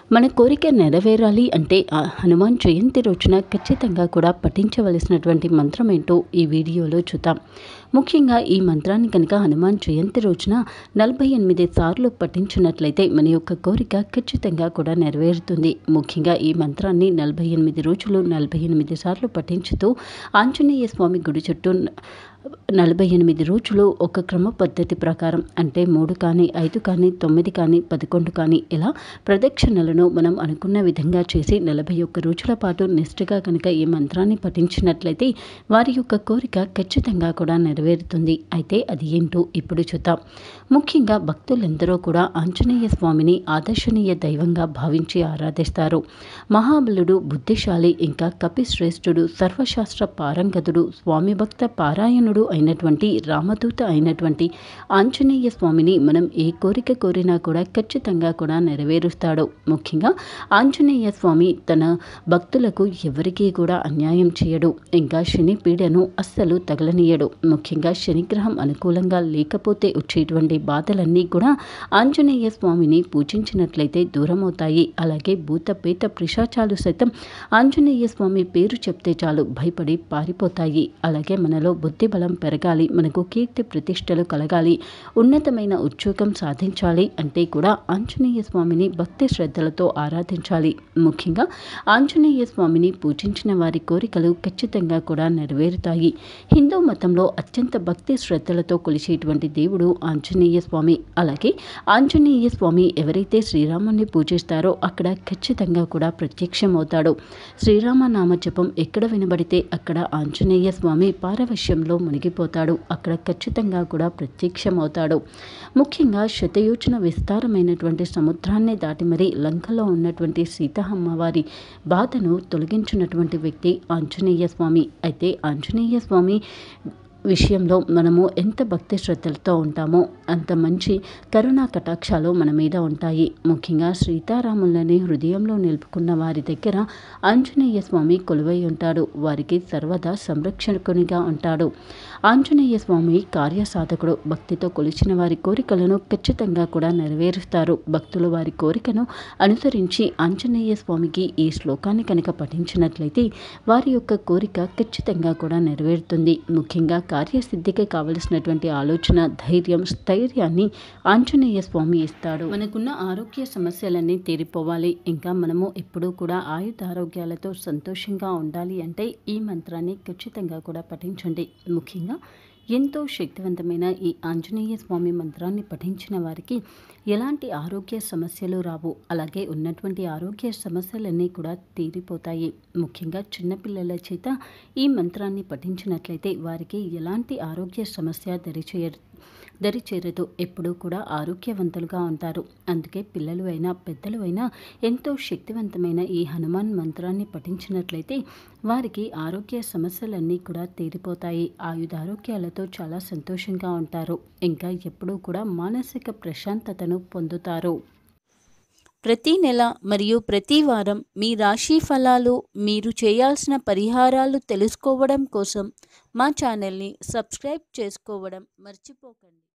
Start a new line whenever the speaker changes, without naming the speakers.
మన కోరిక నెరవేరాలి అంటే ఆ హనుమాన్ జయంతి రోజున ఖచ్చితంగా కూడా పఠించవలసినటువంటి మంత్రం ఏంటో ఈ వీడియోలో చూద్దాం ముఖ్యంగా ఈ మంత్రాన్ని కనుక హనుమాన్ జయంతి రోజున నలభై ఎనిమిది సార్లు పఠించినట్లయితే మన యొక్క కోరిక ఖచ్చితంగా కూడా నెరవేరుతుంది ముఖ్యంగా ఈ మంత్రాన్ని నలభై ఎనిమిది రోజులు నలభై ఎనిమిది సార్లు పఠించుతూ ఆంజనేయ స్వామి గుడి చుట్టూ నలభై ఎనిమిది రోజులు ఒక క్రమ పద్ధతి ప్రకారం అంటే మూడు కానీ ఐదు కానీ తొమ్మిది కానీ పదకొండు కానీ ఇలా ప్రదక్షిణలను మనం అనుకున్న విధంగా చేసి నలభై ఒక్క రోజుల పాటు నిష్ఠగా కనుక ఈ మంత్రాన్ని పఠించినట్లయితే వారి యొక్క కోరిక ఖచ్చితంగా కూడా నెరవేరుతుంది అయితే అది ఏంటో ఇప్పుడు చూద్దాం ముఖ్యంగా భక్తులందరూ కూడా ఆంజనేయ స్వామిని ఆదర్శనీయ దైవంగా భావించి ఆరాధిస్తారు మహాబలుడు బుద్ధిశాలి ఇంకా కపిశ్రేష్ఠుడు సర్వశాస్త్ర పారంగతుడు స్వామి భక్త పారాయణుడు అయినటువంటి రామదూత అయినటువంటి ఆంజనేయ స్వామిని మనం ఏ కోరిక కోరినా కూడా ఖచ్చితంగా కూడా నెరవేరుస్తాడు ముఖ్యంగా ఆంజనేయ స్వామి తన భక్తులకు ఎవరికీ కూడా అన్యాయం చేయడు ఇంకా శని పీడను అస్సలు తగలనీయడు ముఖ్యంగా శనిగ్రహం అనుకూలంగా లేకపోతే వచ్చేటువంటి బాధలన్నీ కూడా ఆంజనేయ స్వామిని పూజించినట్లయితే దూరమవుతాయి అలాగే భూత పేత పిశాచాలు సైతం ఆంజనేయ స్వామి పేరు చెప్తే చాలు భయపడి పారిపోతాయి అలాగే మనలో బుద్ధి బలం పెరగాలి మనకు కీర్తి ప్రతిష్టలు కలగాలి ఉన్నతమైన ఉద్యోగం సాధించాలి అంటే కూడా ఆంజనేయ స్వామిని భక్తి శ్రద్ధలతో ఆరాధించాలి ముఖ్యంగా ఆంజనేయ స్వామిని పూజించిన వారి కోరికలు ఖచ్చితంగా కూడా నెరవేరుతాయి హిందూ మతంలో అత్యంత భక్తి శ్రద్ధలతో కొలిచేటువంటి దేవుడు ఆంజనేయ స్వామి అలాగే ఆంజనేయ స్వామి ఎవరైతే శ్రీరాముని పూజిస్తారో అక్కడ ఖచ్చితంగా కూడా ప్రత్యక్షమవుతాడు శ్రీరామ నామ జపం ఎక్కడ వినబడితే అక్కడ ఆంజనేయ స్వామి పారవశ్యంలో మునిగిపోతాడు అక్కడ ఖచ్చితంగా కూడా ప్రత్యక్షమవుతాడు ముఖ్యంగా శతయోచన విస్తారమైనటువంటి సముద్రాన్ని దాటి మరీ లంకలో ఉన్నటువంటి సీత అమ్మవారి బాధను తొలగించినటువంటి వ్యక్తి ఆంజనేయ స్వామి అయితే ఆంజనేయ స్వామి విషయంలో మనము ఎంత భక్తి శ్రద్ధలతో ఉంటామో అంత మంచి కరుణా కటాక్షాలు మన మీద ఉంటాయి ముఖ్యంగా సీతారాములని హృదయంలో నిలుపుకున్న వారి దగ్గర ఆంజనేయ స్వామి కొలువై ఉంటాడు వారికి సర్వదా సంరక్షకునిగా ఉంటాడు ఆంజనేయ స్వామి కార్యసాధకుడు భక్తితో కొలిచిన వారి కోరికలను ఖచ్చితంగా కూడా నెరవేరుస్తారు భక్తులు వారి కోరికను అనుసరించి ఆంజనేయ స్వామికి ఈ శ్లోకాన్ని కనుక పఠించినట్లయితే వారి యొక్క కోరిక ఖచ్చితంగా కూడా నెరవేరుతుంది ముఖ్యంగా కార్యసిద్ధికి కావలసినటువంటి ఆలోచన ధైర్యం స్థైర్యాన్ని ఆంజనేయ స్వామి ఇస్తాడు మనకున్న ఆరోగ్య సమస్యలన్నీ తీరిపోవాలి ఇంకా మనము ఎప్పుడూ కూడా ఆయుధ ఆరోగ్యాలతో సంతోషంగా ఉండాలి అంటే ఈ మంత్రాన్ని ఖచ్చితంగా కూడా పఠించండి ముఖ్యంగా ఎంతో శక్తివంతమైన ఈ ఆంజనేయ స్వామి మంత్రాన్ని పఠించిన వారికి ఎలాంటి ఆరోగ్య సమస్యలు రావు అలాగే ఉన్నటువంటి ఆరోగ్య సమస్యలన్నీ కూడా తీరిపోతాయి ముఖ్యంగా చిన్నపిల్లల చేత ఈ మంత్రాన్ని పఠించినట్లయితే వారికి ఎలాంటి ఆరోగ్య సమస్య దరిచేయ దరిచేరదు ఎప్పుడూ కూడా ఆరోగ్యవంతులుగా ఉంటారు అందుకే పిల్లలు అయినా పెద్దలు అయినా ఎంతో శక్తివంతమైన ఈ హనుమాన్ మంత్రాన్ని పఠించినట్లయితే వారికి ఆరోగ్య సమస్యలన్నీ కూడా తీరిపోతాయి ఆయుధారోగ్యాలతో చాలా సంతోషంగా ఉంటారు ఇంకా ఎప్పుడూ కూడా మానసిక ప్రశాంతతను పొందుతారు
ప్రతి నెల మరియు ప్రతి వారం మీ రాశి ఫలాలు మీరు చేయాల్సిన పరిహారాలు తెలుసుకోవడం కోసం మా ఛానల్ని సబ్స్క్రైబ్ చేసుకోవడం మర్చిపోకండి